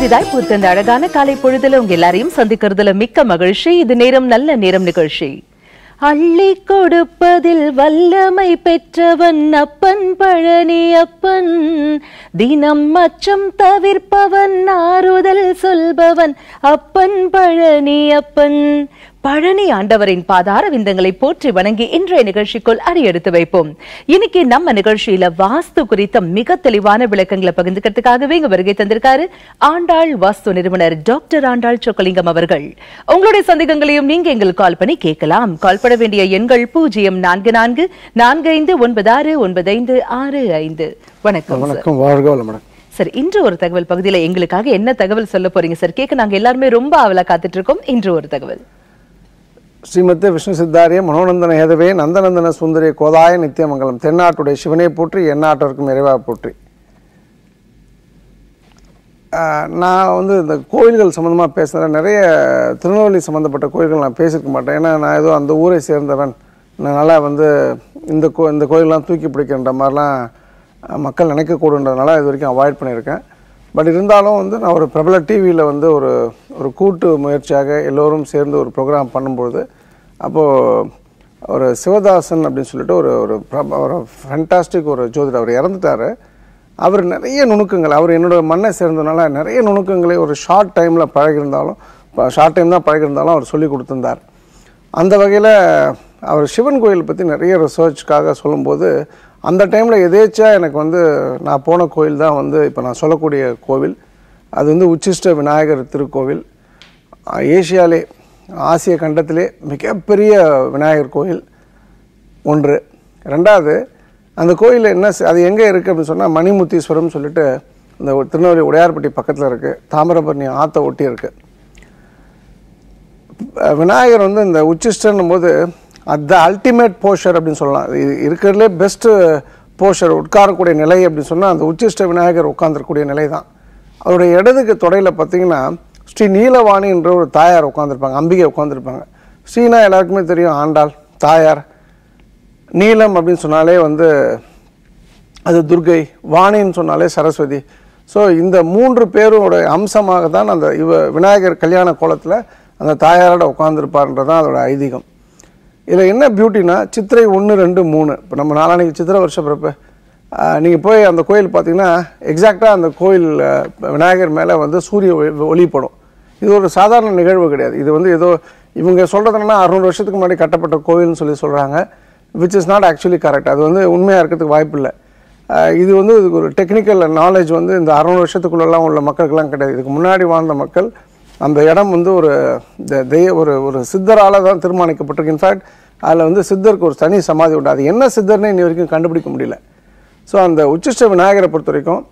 புதிதாய் பூத்த இந்த அழகான காலை பொழுதுல உங்க எல்லாரையும் சந்திக்கிறதுல மிக்க மகிழ்ச்சி இது நேரம் நல்ல நேரம் நிகழ்ச்சி அள்ளி கொடுப்பதில் வல்லமை பெற்றவன் அப்பன் பழனி அப்பன் தினம் மச்சம் தவிர்ப்பவன் ஆறுதல் சொல்பவன் அப்பன் பழனி அப்பன் பழனி ஆண்டவரின் பாதார விந்தங்களை போற்றி வணங்கி இன்றைய நிகழ்ச்சிக்குள் அடியெடுத்து வைப்போம் இன்னைக்கு நம்ம நிகழ்ச்சியில வாஸ்து குறித்த மிக தெளிவான விளக்கங்களை பகிர்ந்துக்கிறதுக்காகவே இங்க வருகை தந்திருக்காரு ஆண்டாள் வாஸ்து நிறுவனர் டாக்டர் ஆண்டாள் சொக்கலிங்கம் அவர்கள் உங்களுடைய சந்தேகங்களையும் நீங்க எங்களுக்கு கால் பண்ணி கேட்கலாம் கால் பண்ண வேண்டிய எண்கள் பூஜ்ஜியம் நான்கு நான்கு நான்கு ஐந்து ஒன்பது ஆறு ஒன்பது ஐந்து ஆறு ஐந்து வணக்கம் சார். வணக்கம் வாழ்க வளமுடன் சார் இன்று ஒரு தகவல் பகுதியில எங்களுக்காக என்ன தகவல் சொல்ல போறீங்க சார் கேட்க நாங்க எல்லாருமே ரொம்ப ஆவலா காத்துட்டு இருக்கோம் இன்று ஒரு தகவல் ஸ்ரீமத்தே விஷ்ணு சித்தாரிய மனோநந்தன ஹேதவே நந்தநந்தன சுந்தரிய கோதாய நித்தியமங்கலம் தென்னாட்டுடைய சிவனை போற்றி எந்நாட்டிற்கும் இறைவா போற்றி ஆஹ், நான் வந்து இந்த கோயில்கள் சம்மந்தமாக பேசுகிறேன் நிறைய திருநெல்வேலி சம்மந்தப்பட்ட கோயில்கள் நான் பேசியிருக்க மாட்டேன் ஏன்னா நான் ஏதோ அந்த ஊரை சேர்ந்தவன் நான் நல்லா வந்து இந்த கோ இந்த கோயிலெலாம் தூக்கி பிடிக்கின்ற மாதிரிலாம் அஹ், மக்கள் நினைக்கக்கூடுன்றதுனால இது வரைக்கும் அவாய்ட் பண்ணியிருக்கேன் பட் இருந்தாலும் வந்து நான் ஒரு பிரபல டிவியில் வந்து ஒரு ஒரு கூட்டு முயற்சியாக எல்லோரும் சேர்ந்து ஒரு ப்ரோக்ராம் பண்ணும்பொழுது அப்போது ஒரு சிவதாசன் அப்படின்னு சொல்லிட்டு ஒரு ஒரு பிரப ஒரு ஃபேண்டாஸ்டிக் ஒரு ஜோதிடர் அவர் இறந்துட்டார் அவர் நிறைய நுணுக்கங்கள் அவர் என்னோட மண்ணை சேர்ந்ததுனால நிறைய நுணுக்கங்களை ஒரு ஷார்ட் டைமில் பழகியிருந்தாலும் ஷார்ட் டைம் தான் பழகியிருந்தாலும் அவர் சொல்லி கொடுத்திருந்தார் அந்த வகையில் அவர் சிவன் கோயில் பற்றி நிறைய ரிசர்ச்க்காக சொல்லும்போது அந்த டைமில் எதேச்சியாக எனக்கு வந்து நான் போன கோயில் தான் வந்து இப்போ நான் சொல்லக்கூடிய கோவில் அது வந்து உச்சிஷ்ட விநாயகர் திருக்கோவில் அஹ், ஏசியாலே ஆசிய கண்டத்திலே மிகப்பெரிய விநாயகர் கோயில் ஒன்று ரெண்டாவது அந்த கோயில் என்ன செ- அது எங்கே இருக்குது அப்படின்னு சொன்னால் மணிமுத்தீஸ்வரம் சொல்லிட்டு இந்த ஒரு திருநெல்வேலி உடையார்பட்டி பக்கத்தில் இருக்குது தாமிரபரணி ஆற்றை ஒட்டி இருக்குது அஹ் விநாயகர் வந்து இந்த உச்சிஷ்டன்னும் போது அந்த அல்டிமேட் போஷர் அப்படின்னு சொல்லலாம் இது இருக்கிறதுலே பெஸ்ட்டு போஷர் உட்காரக்கூடிய நிலை அப்படின்னு சொன்னால் அந்த உச்சிஷ்ட விநாயகர் உட்கார்ந்திருக்கக்கூடிய நிலை தான் அவருடைய இடதுக்கு தொடையில் பார்த்தீங்கன்னா ஸ்ரீ நீலவாணி என்ற ஒரு தாயார் உட்காந்துருப்பாங்க அம்பிகை உட்காந்துருப்பாங்க ஸ்ரீனா எல்லாருக்குமே தெரியும் ஆண்டாள் தாயார் நீலம் அப்படின்னு சொன்னாலே வந்து அது துர்கை வாணின்னு சொன்னாலே சரஸ்வதி ஸோ இந்த மூன்று பேரோட அம்சமாக தான் அந்த இவ விநாயகர் கல்யாண கோலத்தில் அந்த தாயாரோட உட்காந்துருப்பார்ன்றது தான் அதோட ஐதீகம் இதில் என்ன பியூட்டினா சித்திரை ஒன்று ரெண்டு மூணு இப்போ நம்ம நாளானைக்கு சித்திரை வருஷ பிறப்பு நீங்கள் போய் அந்த கோயில் பார்த்தீங்கன்னா எக்ஸாக்டாக அந்த கோயில் அஹ், விநாயகர் மேலே வந்து சூரிய ஒளி ஒளிப்படும் இது ஒரு சாதாரண நிகழ்வு கிடையாது இது வந்து ஏதோ இவங்க சொல்கிறது என்னன்னா அறுநூறு வருஷத்துக்கு முன்னாடி கட்டப்பட்ட கோயில்னு சொல்லி சொல்கிறாங்க which is not actually correct அது வந்து உண்மையாக இருக்கிறதுக்கு வாய்ப்பு இல்லை ஆஹ் இது வந்து இதுக்கு ஒரு டெக்னிக்கல் நாலேஜ் வந்து இந்த அறுநூறு வருஷத்துக்குள்ளெல்லாம் உள்ள மக்களுக்கெல்லாம் கிடையாது இதுக்கு முன்னாடி வாழ்ந்த மக்கள் அந்த இடம் வந்து ஒரு த- தெய்வ ஒரு ஒரு சித்தரால் தான் தீர்மானிக்கப்பட்டிருக்கு இன்ஃபேக்ட் அதில் வந்து சித்தருக்கு ஒரு தனி சமாதி உண்டு அது என்ன சித்தர்னே இன்னி வரைக்கும் கண்டுபிடிக்க முடியல ஸோ அந்த உச்சிஷ்ட விநாயகரை பொறுத்த வரைக்கும்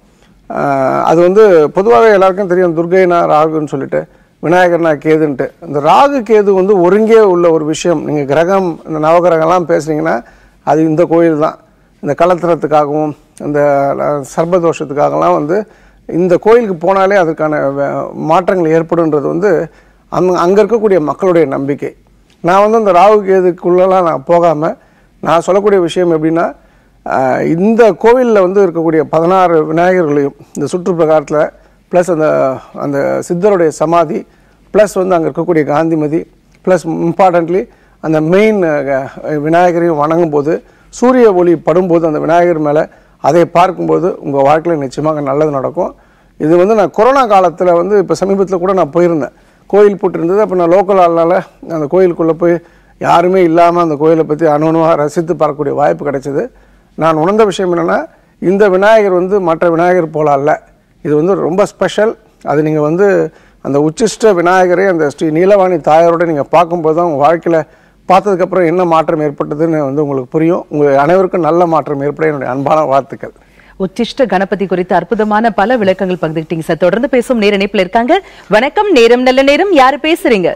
ஆஹ் அது வந்து பொதுவாகவே எல்லாருக்கும் தெரியும் துர்கைனா ராகுன்னு சொல்லிட்டு விநாயகர்னா கேதுன்ட்டு இந்த ராகு கேது வந்து ஒருங்கே உள்ள ஒரு விஷயம் நீங்கள் கிரகம் இந்த நவகிரகம்லாம் பேசுனீங்கன்னா அது இந்த கோயில் தான் இந்த கலத்திரத்துக்காகவும் இந்த அஹ், சர்பதோஷத்துக்காகலாம் வந்து இந்த கோயிலுக்கு போனாலே அதற்கான வ- மாற்றங்கள் ஏற்படுன்றது வந்து அங் அங்கே இருக்கக்கூடிய மக்களுடைய நம்பிக்கை நான் வந்து இந்த ராகு கேதுக்குள்ளெல்லாம் நான் போகாமல் நான் சொல்லக்கூடிய விஷயம் எப்படின்னா ஆஹ், இந்த கோவிலில் வந்து இருக்கக்கூடிய பதினாறு விநாயகர்களையும் இந்த சுற்றுப்பிரகாரத்தில் ப்ளஸ் அந்த அந்த சித்தருடைய சமாதி ப்ளஸ் வந்து அங்கே இருக்கக்கூடிய காந்திமதி ப்ளஸ் இம்பார்ட்டன்ட்லி அந்த மெயின் விநாயகரையும் வணங்கும் போது சூரிய ஒளி படும்போது அந்த விநாயகர் மேலே அதை பார்க்கும்போது உங்கள் வாழ்க்கையில் நிச்சயமாக நல்லது நடக்கும் இது வந்து நான் கொரோனா காலத்தில் வந்து இப்போ சமீபத்தில் கூட நான் போயிருந்தேன் கோயில் போட்டு இருந்தது அப்போ நான் லோக்கல் ஆள்னால அந்த கோயிலுக்குள்ளே போய் யாருமே இல்லாமல் அந்த கோயிலை பற்றி அணுவணுவாக ரசித்து பார்க்கக்கூடிய வாய்ப்பு கிடைச்சது நான் உணர்ந்த விஷயம் என்னென்னா இந்த விநாயகர் வந்து மற்ற விநாயகர் போல அல்ல இது வந்து ரொம்ப ஸ்பெஷல் அது நீங்கள் வந்து அந்த உச்சிஷ்ட விநாயகரை அந்த ஸ்ரீ நீலவாணி தாயாரோட நீங்கள் பார்க்கும்போது தான் உங்கள் வாழ்க்கையில் பார்த்ததுக்கப்புறம் என்ன மாற்றம் ஏற்பட்டதுன்னு வந்து உங்களுக்கு புரியும் உங்கள் அனைவருக்கும் நல்ல மாற்றம் ஏற்பட என்னுடைய அன்பான வாழ்த்துக்கள் உச்சிஷ்ட கணபதி குறித்து அற்புதமான பல விளக்கங்கள் பகிர்ந்துக்கிட்டீங்க சார் தொடர்ந்து பேசும் நேர இணைப்புல இருக்காங்க வணக்கம் நேரம் நல்ல நேரம் யாரு பேசுறீங்க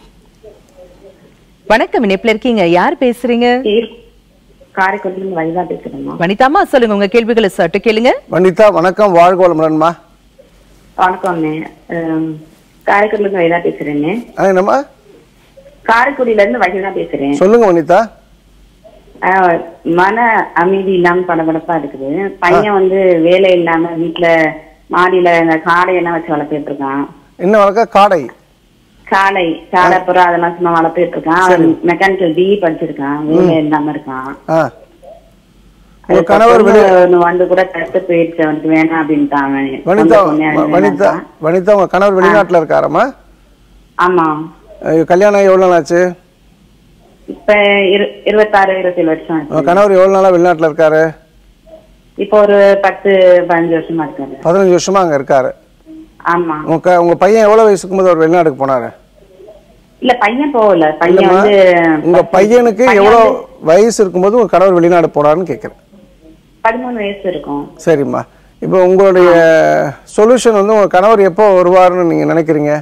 வணக்கம் இணைப்புல இருக்கீங்க யார் பேசுறீங்க காரைக்குடியிலிருந்து வனிதா பேசுறேம்மா வனிதாமா சொல்லுங்க உங்க கேள்விகளை சட்டு கேளுங்க வனிதா வணக்கம் வாழ்க வளமுடன்மா வணக்கம்ண்ணே அஹ், காரைக்குடியிலிருந்து வனிதா பேசுறேண்ணே ஆ, என்னம்மா காரைக்குடியில இருந்து வனிதா பேசுறேன் சொல்லுங்க வனிதா அஹ், மன அமைதி இல்லாம படபடப்பா இருக்குது பையன் வந்து வேலை இல்லாம வீட்டுல மாடியில இந்த காடையெல்லாம் வச்சு வளர்த்துட்டு இருக்கான் என்ன வழக்க காடை காளை காடை புறா அதெல்லாம் சும்மா வளர்த்துட்டு இருக்கான் அவன் மெக்கானிக்கல் பிஇ படிச்சிருக்கான் வேலை இல்லாம இருக்கான் ஆ உங்க கணவர் அதுக்கப்புறம் வெளியே ஒண்ணு வந்து கூட தட்டு போயிடுச்சு அவனுக்கு வேணாம் அப்படின்ட்டான் அவன். வனிதா சொந்த பொண்ணு எனக்கு வனிதா வேணாம்ட்டான். வனிதா உங்க கணவர் வெளிநாட்டுல இருக்காரம்மா ஆமா அஹ் கல்யாணம் ஆகி எவ்வளவு நாள் ஆச்சு இப்ப இரு இருபத்தாறு இருபத்தேழு வருஷம் உங்க ஆச்சு கணவர் எவ்வளவு நாளா வெளிநாட்டுல இருக்காரு இப்போ ஒரு பத்து பதினஞ்சு வருஷமா இருக்காரு பதினஞ்சு வருஷமா அங்க இருக்காரு ஆமா உங்க க- உங்க பையன் எவ்வளவு வயசுக்கு போது அவர் வெளிநாட்டுக்கு போனாரு இல்ல பையன் போகல பையன் இல்லம்மா, வந்து உங்க பையனுக்கு பையன் எவ்வளவு வந்து வயசு இருக்கும்போது உங்க கணவர் வெளிநாடு போனாருன்னு கேக்குறேன் பதிமூணு வயசு இருக்கும் சரிம்மா இப்போ உங்களுடைய சொல்யூஷன் வந்து உங்க கணவர் எப்போ வருவாருன்னு நீங்க நினைக்கிறீங்க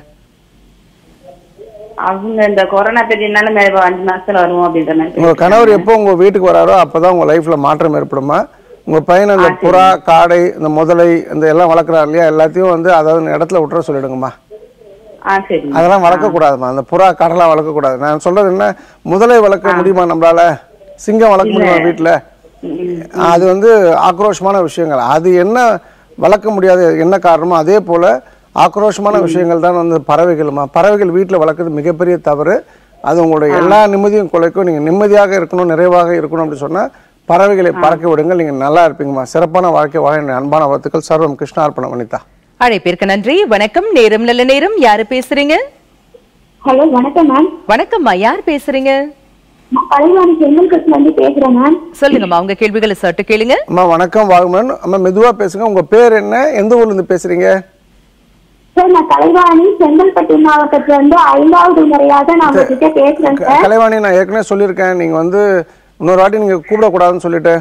அவங்க இந்த கொரோனா பெரியனால மேல அஞ்சு மாசத்துல வருவோம் அப்படின்ற மாதிரி உங்க கணவர் எப்போ உங்க வீட்டுக்கு வராரோ அப்பதான் உங்க லைஃப்ல மாற்றம் ஏற்படுமா உங்க பையன் அந்த புறா காடை இந்த முதலை இந்த எல்லாம் வளர்க்குறாரு இல்லையா எல்லாத்தையும் வந்து அதாவது இடத்துல விட்டுற சொல்லிடுங்கம்மா ஆ சரி அதெல்லாம் வளர்க்கக்கூடாதும்மா அந்த புறா கடலாம் வளர்க்கக்கூடாது நான் சொல்றது என்ன முதலை வளர்க்க முடியுமா நம்மளால சிங்கம் வளர்க்க முடியுமா வீட்டில் ம். அது வந்து ஆக்ரோஷமான விஷயங்கள் அது என்ன வளர்க்க முடியாது என்ன காரணமோ அதே போல ஆக்ரோஷமான விஷயங்கள் தான் வந்து பறவைகளுமா பறவைகள் வீட்டில் வளர்க்குறது மிகப்பெரிய தவறு அது உங்களுடைய எல்லா நிம்மதியும் குலைக்கும் நீங்கள் நிம்மதியாக இருக்கணும் நிறைவாக இருக்கணும் அப்படின்னு சொன்னால் பறவைகளை பறக்க விடுங்கள் நீங்கள் நல்லா இருப்பீங்கம்மா சிறப்பான வாழ்க்கை வாழ என் அன்பான வாழ்த்துக்கள் சர்வம் கிருஷ்ணார்ப்பண வனிதா அழைப்பிற்கு நன்றி வணக்கம் நேரம் நல்ல நேரம் யாரு பேசுறீங்க ஹலோ வணக்கம் மேம் வணக்கம்மா யார் பேசுறீங்க நான் கலைவாணி செங்கல்கட்டுல இருந்து பேசுறேன் மேம் சொல்லுங்கம்மா உங்க கேள்விகளை சட்டு கேளுங்க அம்மா வணக்கம் வாகுமன் அம்மா மெதுவாக பேசுங்க உங்கள் பேர் என்ன எந்த ஊர்லேருந்து பேசுகிறீங்க சார் நான் கலைவாணி செங்கல்பட்டு மாவட்டத்துல இருந்து ஐந்தாவது முறையாக நான் உங்ககிட்ட பேசுறேன் சார் கலைவாணி நான் ஏற்கனவே சொல்லியிருக்கேன் நீங்கள் வந்து இன்னொரு வாட்டி நீங்கள் கூப்பிடக்கூடாதுன்னு சொல்லிட்டு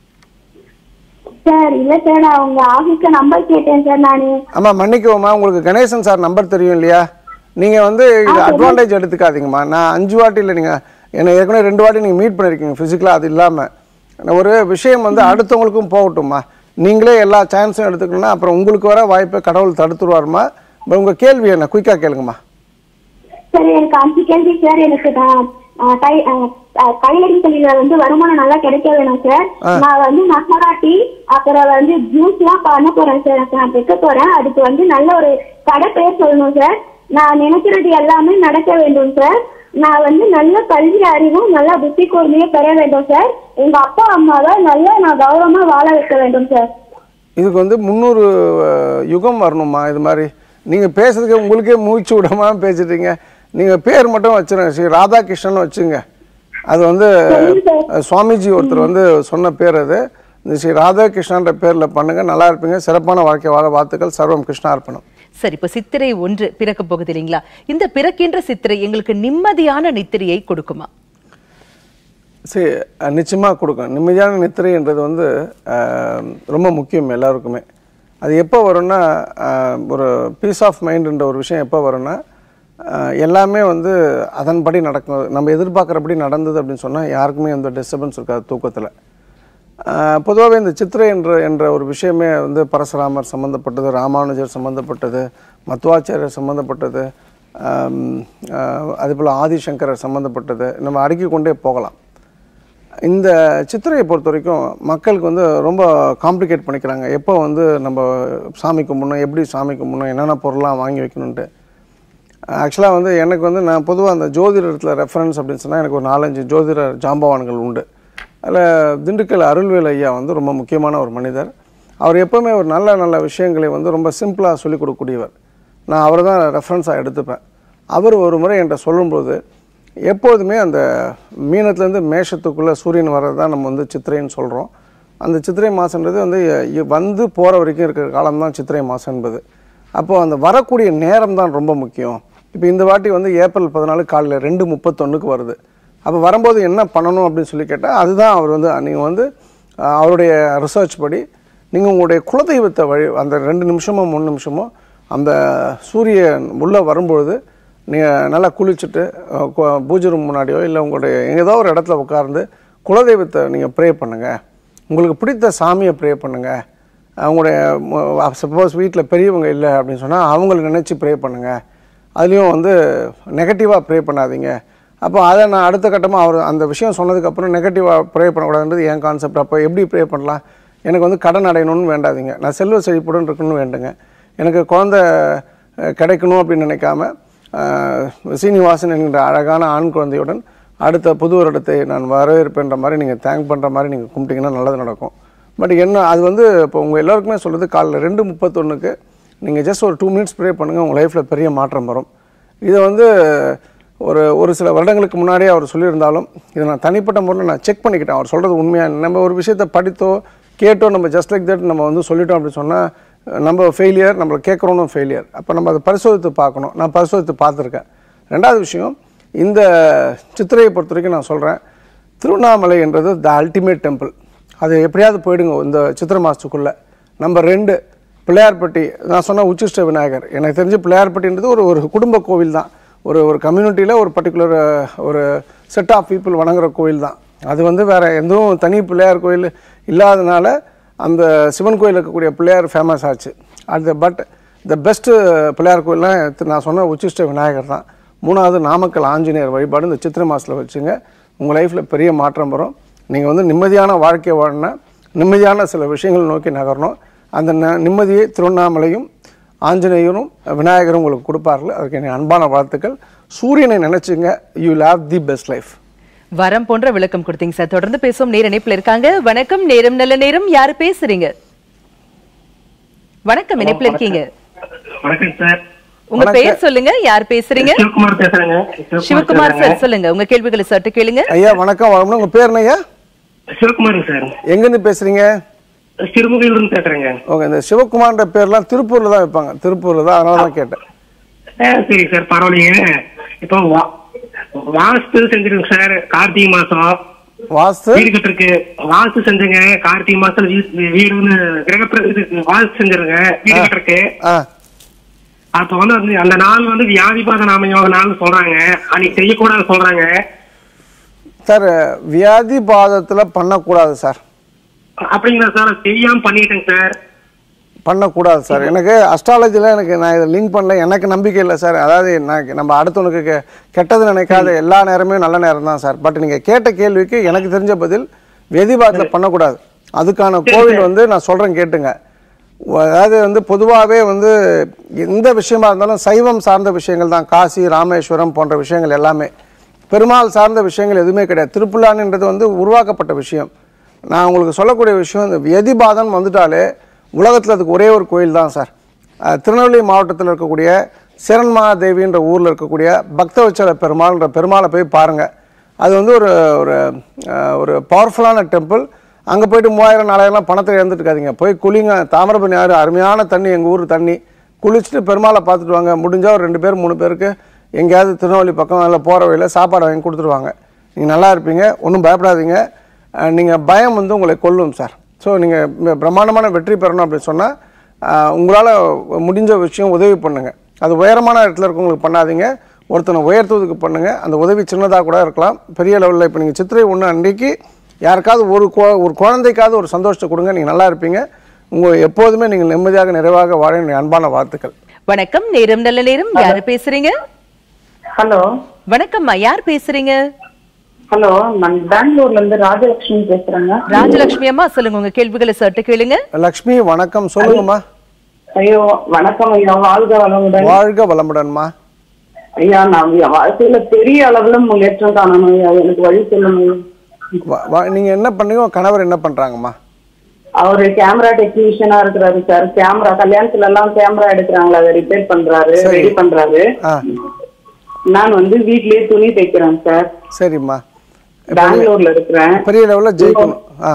சார் இல்ல சார் நான் உங்க ஆபீஸ்ல நம்பர் கேட்டேன் சார் நானு ஆமா மன்னிக்குவோம்மா உங்களுக்கு கணேசன் சார் நம்பர் தெரியும் இல்லையா நீங்க வந்து இது அட்வான்டேஜ் எடுத்துக்காதீங்கம்மா நான் அஞ்சு வாட்டி இல்லை நீங்க என்னை ஏற்கனவே ரெண்டு வாட்டி நீங்க மீட் பண்ணிருக்கீங்க பிசிக்கலா அது இல்லாம ஒரு விஷயம் வந்து அடுத்தவங்களுக்கும் போகட்டும்மா நீங்களே எல்லா சான்ஸும் எடுத்துக்கணும்னா அப்புறம் உங்களுக்கு வர வாய்ப்பை கடவுள் தடுத்துருவாருமா இப்ப உங்க கேள்வி என்ன குயிக்கா கேளுங்கம்மா சார் எனக்கு அஞ்சு கேள்வி சார் எனக்கு நான், ஆ, கை- ஆ, ஆ, கையடி தொழில வந்து வருமானம் நல்லா கிடைக்க வேணும் சார் நான் வந்து மசாலா அப்புறம் வந்து ஜூஸ் எல்லாம் பண்ண போறேன் சார் அப்ப நான் வைக்க போறேன் அதுக்கு வந்து நல்ல ஒரு கடை பேர் சொல்லணும் சார் நான் நினைக்கிறது எல்லாமே நடக்க வேண்டும் சார் நான் வந்து நல்ல கல்வி அறிவும் நல்ல புத்தி கூர்மையை பெற வேண்டும் சார் எங்க அப்பா அம்மாவை நல்லா நான் கௌரவமா வாழ வைக்க வேண்டும் சார் இதுக்கு வந்து முந்நூறு அஹ், யுகம் வரணுமா இது மாதிரி நீங்க பேசுறதுக்கு உங்களுக்கே மூச்சு விடாம பேசிட்டீங்க நீங்க பேர் மட்டும் வச்சிருங்க ஸ்ரீ ராதாகிருஷ்ணன் வச்சுங்க அது வந்து அஹ், சுவாமிஜி ஒருத்தர் வந்து சொன்ன பேர் அது இந்த ஸ்ரீ ராதாகிருஷ்ணன்ற பேர்ல பண்ணுங்க நல்லா இருப்பீங்க சிறப்பான வாழ்க்கை வாழ வாழ்த்துக்கள் சர்வம் கிருஷ்ணா அர்ப்பணம் சரி இப்ப சித்திரை ஒன்று பிறக்க போகுது இல்லைங்களா இந்த பிறக்கின்ற சித்திரை எங்களுக்கு நிம்மதியான நித்திரையை கொடுக்குமா சரி அஹ், நிச்சயமா கொடுக்கும் நிம்மதியான நித்திரைன்றது வந்து அஹ், ரொம்ப முக்கியம் எல்லாருக்குமே அது எப்போ வரும்னா அஹ், ஒரு பீஸ் ஆஃப் மைண்டுன்ற ஒரு விஷயம் எப்போ வரும்னா அஹ், எல்லாமே வந்து அதன்படி நடக்கும் நம்ம எதிர்பார்க்குறபடி நடந்தது அப்படின்னு சொன்னால் யாருக்குமே எந்த டிஸ்டர்பன்ஸ் இருக்காது தூக்கத்தில் பொதுவாகவே இந்த சித்திரை என்ற என்ற ஒரு விஷயமே வந்து பரசுராமர் சம்மந்தப்பட்டது ராமானுஜர் சம்மந்தப்பட்டது மத்வாச்சாரியர் சம்மந்தப்பட்டது ஆம், ஆஹ், அதேபோல் ஆதிசங்கரர் சம்மந்தப்பட்டது நம்ம அடுக்கிக் கொண்டே போகலாம் இந்த சித்திரையை பொறுத்த வரைக்கும் மக்களுக்கு வந்து ரொம்ப காம்ப்ளிகேட் பண்ணிக்கிறாங்க எப்போ வந்து நம்ம சாமி கும்பிடணும் எப்படி சாமி கும்பிடணும் என்னென்ன பொருள்லாம் வாங்கி வைக்கணுன்ட்டு ஆக்சுவலாக வந்து எனக்கு வந்து நான் பொதுவாக அந்த ஜோதிடத்தில் ரெஃபரன்ஸ் அப்படின்னு சொன்னால் எனக்கு ஒரு நாலஞ்சு ஜோதிட ஜாம்பவான்கள் உண்டு அதில் திண்டுக்கல் அருள்வேல் ஐயா வந்து ரொம்ப முக்கியமான ஒரு மனிதர் அவர் எப்போவுமே ஒரு நல்ல நல்ல விஷயங்களை வந்து ரொம்ப சிம்பிளாக சொல்லிக் கொடுக்கக்கூடியவர் நான் அவரை தான் ரெஃபரன்ஸாக எடுத்துப்பேன் அவர் ஒரு முறை என்கிட்ட சொல்லும்போது எப்போதுமே அந்த மீனத்துலேருந்து மேஷத்துக்குள்ளே சூரியன் வர்றது தான் நம்ம வந்து சித்திரைன்னு சொல்கிறோம் அந்த சித்திரை மாதன்றது வந்து இ- வந்து போகிற வரைக்கும் இருக்கிற காலம் தான் சித்திரை மாதம் என்பது அப்போது அந்த வரக்கூடிய நேரம் தான் ரொம்ப முக்கியம் இப்போ இந்த வாட்டி வந்து ஏப்ரல் பதினாலு காலையில் ரெண்டு முப்பத்தொன்றுக்கு வருது அப்போ வரும்போது என்ன பண்ணணும் அப்படின்னு சொல்லி கேட்டால் அதுதான் அவர் வந்து நீங்கள் வந்து அஹ், அவருடைய ரிசர்ச் படி நீங்கள் உங்களுடைய குலதெய்வத்தை வழி அந்த ரெண்டு நிமிஷமோ மூணு நிமிஷமோ அந்த சூரியன் உள்ளே வரும்பொழுது நீங்கள் நல்லா குளிச்சுட்டு அஹ், கு- பூஜை ரூம் முன்னாடியோ இல்லை உங்களுடைய ஏதோ ஒரு இடத்துல உட்கார்ந்து குலதெய்வத்தை நீங்கள் ப்ரே பண்ணுங்கள் உங்களுக்கு பிடித்த சாமியை ப்ரே பண்ணுங்கள் அவங்களுடைய சப்போஸ் வீட்டில் பெரியவங்க இல்லை அப்படின்னு சொன்னால் அவங்கள நினச்சி ப்ரே பண்ணுங்கள் அதுலேயும் வந்து நெகட்டிவாக ப்ரே பண்ணாதீங்க அப்போ அதை நான் அடுத்த கட்டமாக அவர் அந்த விஷயம் சொன்னதுக்கப்புறம் நெகட்டிவாக ப்ரே பண்ணக்கூடாதுன்றது என் கான்செப்ட் அப்போ எப்படி ப்ரே பண்ணலாம் எனக்கு வந்து கடன் அடையணும்னு வேண்டாதீங்க நான் செல்வ செழிப்புடன் இருக்கணும்னு வேண்டுங்க எனக்கு குழந்தை அஹ், கிடைக்கணும் அப்படின்னு நினைக்காம அஹ், சீனிவாசன் என்கிற அழகான ஆண் குழந்தையுடன் அடுத்த புது வருடத்தை நான் வரவேற்பேன்ற மாதிரி நீங்கள் தேங்க் பண்ணுற மாதிரி நீங்கள் கும்பிட்டீங்கன்னா நல்லது நடக்கும் பட் என்ன அது வந்து இப்போ உங்கள் எல்லாருக்குமே சொல்கிறது காலைல ரெண்டு முப்பத்தொன்றுக்கு நீங்கள் ஜஸ்ட் ஒரு டூ மினிட்ஸ் ப்ரே பண்ணுங்கள் உங்கள் லைஃப்பில் பெரிய மாற்றம் வரும் இதை வந்து ஒரு ஒரு சில வருடங்களுக்கு முன்னாடியே அவர் சொல்லியிருந்தாலும் இதை நான் தனிப்பட்ட முறையில் நான் செக் பண்ணிக்கிட்டேன் அவர் சொல்கிறது உண்மையாக நம்ம ஒரு விஷயத்தை படித்தோ கேட்டோ நம்ம ஜஸ்ட் லைக் தட் நம்ம வந்து சொல்லிட்டோம் அப்படின்னு சொன்னால் நம்ம ஃபெயிலியர் நம்மளை கேட்குறோன்னு ஃபெயிலியர் அப்போ நம்ம அதை பரிசோதித்து பார்க்கணும் நான் பரிசோதித்து பார்த்துருக்கேன் ரெண்டாவது விஷயம் இந்த சித்திரையை பொறுத்த வரைக்கும் நான் சொல்கிறேன் திருவண்ணாமலை என்றது த அல்டிமேட் டெம்பிள் அது எப்படியாவது போயிடுங்க இந்த சித்திரை மாதத்துக்குள்ளே நம்பர் ரெண்டு பிள்ளையார்பட்டி நான் சொன்ன உச்சிஷ்ட விநாயகர் எனக்கு தெரிஞ்சு பிள்ளையார்பட்டின்றது ஒரு ஒரு குடும்ப கோவில் தான் ஒரு ஒரு கம்யூனிட்டியில் ஒரு பர்டிகுலர் ஒரு செட் ஆஃப் பீப்புள் வணங்குற கோவில் தான் அது வந்து வேற எதுவும் தனி பிள்ளையார் கோயில் இல்லாதனால அந்த சிவன் கோயில் இருக்கக்கூடிய பிள்ளையார் ஃபேமஸ் ஆச்சு அது பட் த பெஸ்ட்டு பிள்ளையார் கோயில்லாம் திரு- நான் சொன்ன உச்சிஷ்ட விநாயகர் தான் மூணாவது நாமக்கல் ஆஞ்சநேயர் வழிபாடு இந்த சித்திரை மாதத்தில் வச்சுங்க உங்கள் லைஃப்பில் பெரிய மாற்றம் வரும் நீங்கள் வந்து நிம்மதியான வாழ்க்கை வாழணும் நிம்மதியான சில விஷயங்கள் நோக்கி நகரணும் அந்த ந- நிம்மதியை திருவண்ணாமலையும் ஆஞ்சநேயரும் விநாயகரும் உங்களுக்கு கொடுப்பார்கள் அதுக்கு என் அன்பான வாழ்த்துக்கள் சூரியனை நினைச்சுங்க you love the best life வரம் போன்ற விளக்கம் கொடுத்தீங்க சார் தொடர்ந்து பேசுவோம் நேர இணைப்புல இருக்காங்க வணக்கம் நேரம் நல்ல நேரம் யாரு பேசுறீங்க வணக்கம் இணைப்புல இருக்கீங்க வணக்கம் சார் உங்க பெயர் சொல்லுங்க யார் பேசுறீங்க சிவகுமார் பேசுறேங்க சிவகுமார் சார் சொல்லுங்க உங்க கேள்விகளை சற்று கேளுங்க ஐயா வணக்கம் வணக்கம் உங்கள் பேர் என்ன ஐயா சிவகுமார் சார் எங்கேருந்து பேசுறீங்க சிறுமுகையில இருந்து பேசுறேங்க ஓகே இந்த சிவகுமார்ன்ற பேர்லாம் திருப்பூரில் தான் வைப்பாங்க திருப்பூரில் தான் அதனால தான் கேட்டேன் ஆ, சரி சார் பரவாயில்லைங்க இப்போ வா- வாஸ்து செஞ்சிருங்க சார் கார்த்திகை மாசம் வாஸ்து வீடு கட்டுருக்கு வாஸ்து செஞ்சுங்க கார்த்திகை மாசம் வீ- வீடுன்னு கிரகப்பிர இது வாஸ்து செஞ்சிருங்க வீடு கட்டுருக்கு ஆ அப்ப வந்து அந்த- அந்த நாள் வந்து வியாதிபாத நாம நாள் சொல்றாங்க அன்னைக்கு செய்யக்கூடாது சொல்றாங்க சார் வியாதி பாதத்தில் பண்ணக்கூடாது சார் அப்படிங்களா சார் தெரியாம பண்ணிட்டேங்க சார் பண்ணக்கூடாது சார் எனக்கு அஸ்ட்ராலஜியில் எனக்கு நான் இதை லிங்க் பண்ணல எனக்கு நம்பிக்கை இல்லை சார் அதாவது நான் நம்ம அடுத்தவனுக்கு கெ- கெட்டது நினைக்காத எல்லா நேரமே நல்ல நேரம் தான் சார் பட் நீங்கள் கேட்ட கேள்விக்கு எனக்கு தெரிஞ்ச பதில் வெதிபாத்தில் பண்ணக்கூடாது அதுக்கான கோவில் வந்து நான் சொல்கிறேன் கேட்டுங்க உ- அதாவது வந்து பொதுவாகவே வந்து எந்த விஷயமா இருந்தாலும் சைவம் சார்ந்த விஷயங்கள் தான் காசி ராமேஸ்வரம் போன்ற விஷயங்கள் எல்லாமே பெருமாள் சார்ந்த விஷயங்கள் எதுவுமே கிடையாது திருப்புல்லான்ன்றது வந்து உருவாக்கப்பட்ட விஷயம் நான் உங்களுக்கு சொல்லக்கூடிய விஷயம் இந்த எதிபாதம் வந்துட்டாலே உலகத்தில் அதுக்கு ஒரே ஒரு கோயில் தான் சார் அஹ், திருநெல்வேலி மாவட்டத்தில் இருக்கக்கூடிய சிரண்மாதேவின்ற ஊரில் இருக்கக்கூடிய பக்தவச்சல பெருமாள்ன்ற பெருமாளை போய் பாருங்கள் அது வந்து ஒரு ஒரு அஹ், ஒரு பவர்ஃபுல்லான டெம்பிள் அங்கே போயிட்டு மூவாயிரம் நாலாயிரம் பணத்தை இழந்துட்டு இருக்காதீங்க போய் குளிங்க தாமிரபரணி ஆறு அருமையான தண்ணி எங்கள் ஊர் தண்ணி குளிச்சுட்டு பெருமாளை பார்த்துட்டு வாங்க முடிஞ்சால் ஒரு ரெண்டு பேர் மூணு பேருக்கு எங்கேயாவது திருநெல்வேலி பக்கம் அதில் போகிற வழியில் சாப்பாடு வாங்கி கொடுத்துருவாங்க நீங்கள் நல்லா இருப்பீங்க ஒன்றும் பயப்படாதீங்க நீங்கள் பயம் வந்து உங்களை கொல்லும் சார் ஸோ நீங்கள் பிரம்மாண்டமான வெற்றி பெறணும் அப்படின்னு சொன்னால் உங்களால் முடிஞ்ச விஷயம் உதவி பண்ணுங்கள் அது உயரமான இடத்துல இருக்கவங்களுக்கு பண்ணாதீங்க ஒருத்தனை உயர்த்துவதுக்கு பண்ணுங்கள் அந்த உதவி சின்னதாக கூட இருக்கலாம் பெரிய லெவலில் இப்போ நீங்கள் சித்திரை ஒன்று அன்றைக்கி யாருக்காவது ஒரு குழ- ஒரு குழந்தைக்காவது ஒரு சந்தோஷத்தை கொடுங்க நீங்கள் நல்லா இருப்பீங்க உங்கள் எப்போதுமே நீங்கள் நிம்மதியாக நிறைவாக வாழ என்னுடைய அன்பான வாழ்த்துக்கள் வணக்கம் நேரம் நல்ல நேரம் யாரு பேசுறீங்க ஹலோ வணக்கம்மா யார் பேசுறீங்க ஹலோ நான் பெங்களூர்ல இருந்து ராஜலட்சுமி பேசுறேங்க ராஜலட்சுமி அம்மா சொல்லுங்க உங்க கேள்விகளை சற்று கேளுங்க லக்ஷ்மி வணக்கம் சொல்லுங்கம்மா ஐயோ வணக்கம் ஐயா வாழ்க வளமுடன் வாழ்க வளமுடன்மா ஐயா நான் என் வாழ்க்கையில பெரிய அளவுல முன்னேற்றம் காணணும் ஐயா எனக்கு வழி சொல்லுங்க வ- வ- நீங்க என்ன பண்ணீங்க உங்க கணவர் என்ன பண்றாங்கம்மா அவரு கேமரா டெக்னீஷியனா இருக்கிறாரு சார் கேமரா கல்யாணத்துல எல்லாம் கேமரா எடுக்கிறாங்களா அதை ரிப்பேர் பண்றாரு சரி. ரெடி பண்றாரு ஆ நான் வந்து வீட்லயே துணி தைக்கிறேன் சார் சரிம்மா பெங்களூர்ல இருக்கிறேன் பெரிய லெவலில் ஜெயிக்கணும் ஆ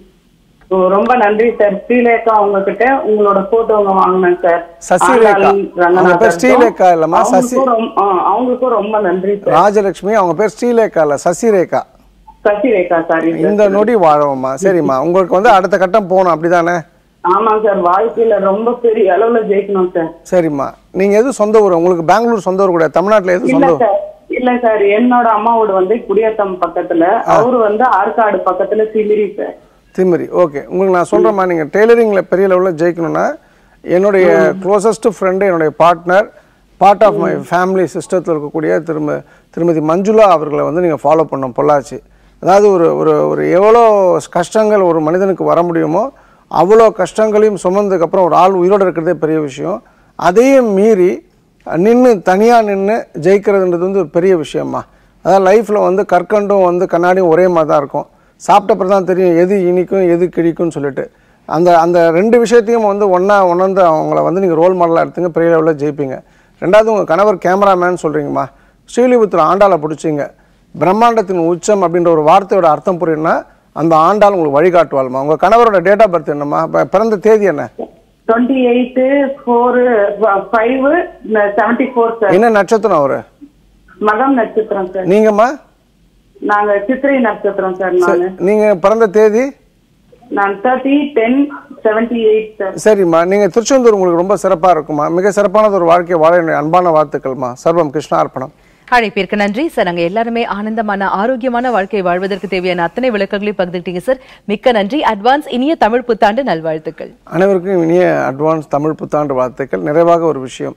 ஓ, ரொம்ப நன்றி சார் ஸ்ரீலேகா உங்ககிட்ட உங்களோட போட்டோங்க வாங்கினேன் சார் சசிரேகா. ஆண்டாள் ரங்கநாதருக்கும் அவங்க பேர் ஸ்ரீலேகா இல்லம்மா, சசி- அவங்களுக்கும் ரொம்ப- ஆ, அவங்களுக்கும் ரொம்ப நன்றி சார் ராஜலட்சுமி அவங்க பேர் ஸ்ரீலேகா இல்ல சசிரேகா சசிரேகா சாரி இந்த நொடி வாழவும்மா சரிம்மா உங்களுக்கு வந்து அடுத்த கட்டம் போகணும் அப்படிதானே ஆமாங்க சார் வாழ்க்கையில ரொம்ப பெரிய அளவுல ஜெயிக்கணும் சார் சரிம்மா நீங்க எது சொந்த ஊர் உங்களுக்கு பெங்களூர் சொந்த ஊர் கூட தமிழ்நாட்டுல எது இல்ல சொந்த ஊர் சார் இல்ல சார் என்னோட அம்மா வீடு வந்து குடியாத்தம் பக்கத்துல அவரு வந்து ஆற்காடு பக்கத்துல சிமிரி சார் திமிரி ஓகே உங்களுக்கு நான் சொல்கிறேம்மா நீங்கள் டெய்லரிங்கில் பெரிய லெவலில் ஜெயிக்கணும்னா என்னுடைய க்ளோசஸ்ட் ஃப்ரெண்டு என்னுடைய partner part of my family சிஸ்டத்தில் இருக்கக்கூடிய திரும்ப திருமதி மஞ்சுளா அவர்களை வந்து நீங்கள் ஃபாலோ பண்ணணும் பொள்ளாச்சி அதாவது ஒரு ஒரு ஒரு எவ்வளோ கஷ்டங்கள் ஒரு மனிதனுக்கு வர முடியுமோ அவ்வளோ கஷ்டங்களையும் சுமந்ததுக்கப்புறம் ஒரு ஆள் உயிரோடு இருக்கிறதே பெரிய விஷயம் அதையும் மீறி நின்று தனியாக நின்று ஜெயிக்கிறதுன்றது வந்து ஒரு பெரிய விஷயம்மா அதாவது லைஃப்பில் வந்து கற்கண்டும் வந்து கண்ணாடியும் ஒரே மாதிரி தான் இருக்கும் சாப்பிட்ட அப்புறம் தான் தெரியும் எது இனிக்கும் எது கிழிக்கும்னு சொல்லிட்டு அந்த அந்த ரெண்டு விஷயத்தையும் வந்து ஒன்றா உணர்ந்து அவங்கள வந்து நீங்கள் ரோல் மாடலாக எடுத்துங்க பெரிய லெவலில் ஜெயிப்பீங்க ரெண்டாவது உங்கள் கணவர் கேமராமேன் சொல்கிறீங்கம்மா ஸ்ரீலிபுத்திர ஆண்டாளை பிடிச்சிங்க பிரம்மாண்டத்தின் உச்சம் அப்படின்ற ஒரு வார்த்தையோட அர்த்தம் புரியும்னா அந்த ஆண்டாள் உங்களுக்கு வழிகாட்டுவாள்மா உங்கள் கணவரோட டேட் ஆஃப் பர்த் என்னம்மா ப- பிறந்த தேதி என்ன twenty eight four five seventy four sir என்ன நட்சத்திரம் அவரு மகம் நட்சத்திரம் சார் நீங்கம்மா நாங்க சித்திரை நட்சத்திரம் சார் நானு நீங்கள் பிறந்த தேதி நான் thirty ten seventy eight sir சரிம்மா நீங்கள் திருச்செந்தூர் உங்களுக்கு ரொம்ப சிறப்பாக இருக்குமா மிக சிறப்பானது ஒரு வாழ்க்கை வாழ என்னுடைய அன்பான வாழ்த்துக்கள்மா சர்வம் கிருஷ்ணார்ப்பணம் அழைப்பிற்கு நன்றி சார் நாங்க எல்லாருமே ஆனந்தமான ஆரோக்கியமான வாழ்க்கை வாழ்வதற்கு தேவையான அத்தனை விளக்கங்களையும் பகிர்ந்துட்டீங்க சார் மிக்க நன்றி அட்வான்ஸ் இனிய தமிழ் புத்தாண்டு நல்வாழ்த்துக்கள் அனைவருக்கும் இனிய அட்வான்ஸ் தமிழ் புத்தாண்டு வாழ்த்துக்கள் நிறைவாக ஒரு விஷயம்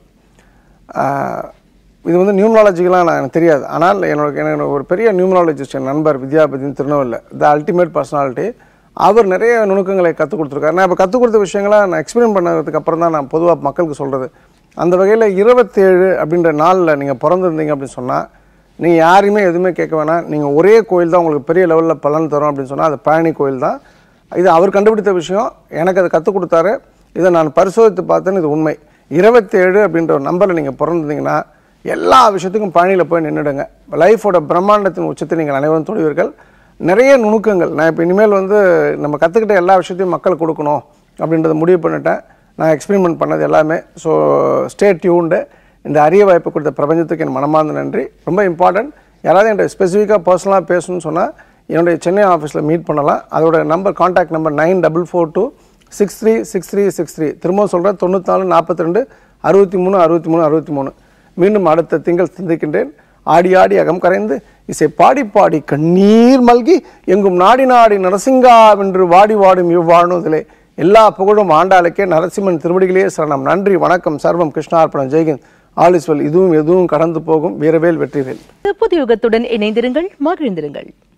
ஆஹ், இது வந்து நியூமராலஜிக்கெலாம் நான் எனக்கு தெரியாது ஆனால் என்னோட எனக்கு ஒரு பெரிய நியூமராலஜிஸ்ட் என் நண்பர் வித்யாபதினு திருநெல்வேலியில் த அல்டிமேட் பர்சனாலிட்டி அவர் நிறைய நுணுக்கங்களை கற்றுக் கொடுத்துருக்காரு நான் இப்போ கற்றுக் கொடுத்த விஷயங்களை நான் எக்ஸ்பிளைன் பண்ணதுக்கு அப்புறம் தான் நான் பொதுவாக மக்களுக்கு சொல்கிறது அந்த வகையில் இருபத்தேழு அப்படின்ற நாளில் நீங்கள் பிறந்திருந்தீங்க அப்படின்னு சொன்னால் நீங்கள் யாரையுமே எதுவுமே கேட்க வேணாம் நீங்கள் ஒரே கோயில் தான் உங்களுக்கு பெரிய லெவலில் பலன் தரும் அப்படின்னு சொன்னால் அது பழனி கோயில் தான் இது அவர் கண்டுபிடித்த விஷயம் எனக்கு அதை கற்றுக் கொடுத்தாரு இதை நான் பரிசோதித்து பார்த்தேன்னு இது உண்மை இருபத்தேழு அப்படின்ற ஒரு நம்பரில் நீங்கள் பிறந்திருந்தீங்கன்னா எல்லா விஷயத்துக்கும் பழனியில் போய் நின்றுடுங்க லைஃபோட பிரம்மாண்டத்தின் உச்சத்தை நீங்கள் அனைவரும் தொடுவீர்கள் நிறைய நுணுக்கங்கள் நான் இப்போ இனிமேல் வந்து நம்ம கற்றுக்கிட்ட எல்லா விஷயத்தையும் மக்கள் கொடுக்கணும் அப்படின்றத முடிவு பண்ணிட்டேன் நான் எக்ஸ்பெரிமெண்ட் பண்ணது எல்லாமே ஸோ ஸ்டே டியூன்டு இந்த அரிய வாய்ப்பு கொடுத்த பிரபஞ்சத்துக்கு என் மனமார்ந்த நன்றி ரொம்ப இம்பார்ட்டன்ட் யாராவது என்கிட்ட ஸ்பெசிஃபிக்காக பர்சனலாக பேசணும்னு சொன்னால் என்னுடைய சென்னை ஆஃபீஸில் மீட் பண்ணலாம் அதோட number contact number nine double four two six three six three six three திரும்ப சொல்கிறேன் தொண்ணூத்தாலு நாற்பத்தி ரெண்டு அறுபத்தி மூணு அறுபத்தி மூணு அறுபத்தி மூணு மீண்டும் அடுத்த திங்கள் சந்திக்கின்றேன் ஆடி ஆடி அகம் கரைந்து இசை பாடி பாடி கண்ணீர் மல்கி எங்கும் நாடி நாடி நரசிங்கா வென்று வாடி வாடும் இவ்வாழ்நுதலே எல்லா புகழும் ஆண்டாளுக்கே நரசிம்மன் திருவடிகளே சரணம் நன்றி வணக்கம் சர்வம் கிருஷ்ணார்ப்பணம் ஜெய்கிந்த் ஆல் இஸ் வெல் இதுவும் எதுவும் கடந்து போகும் வீரவேல் வெற்றிவேல் புதிய யுகத்துடன் இணைந்திருங்கள் மகிழ்ந்திருங்கள்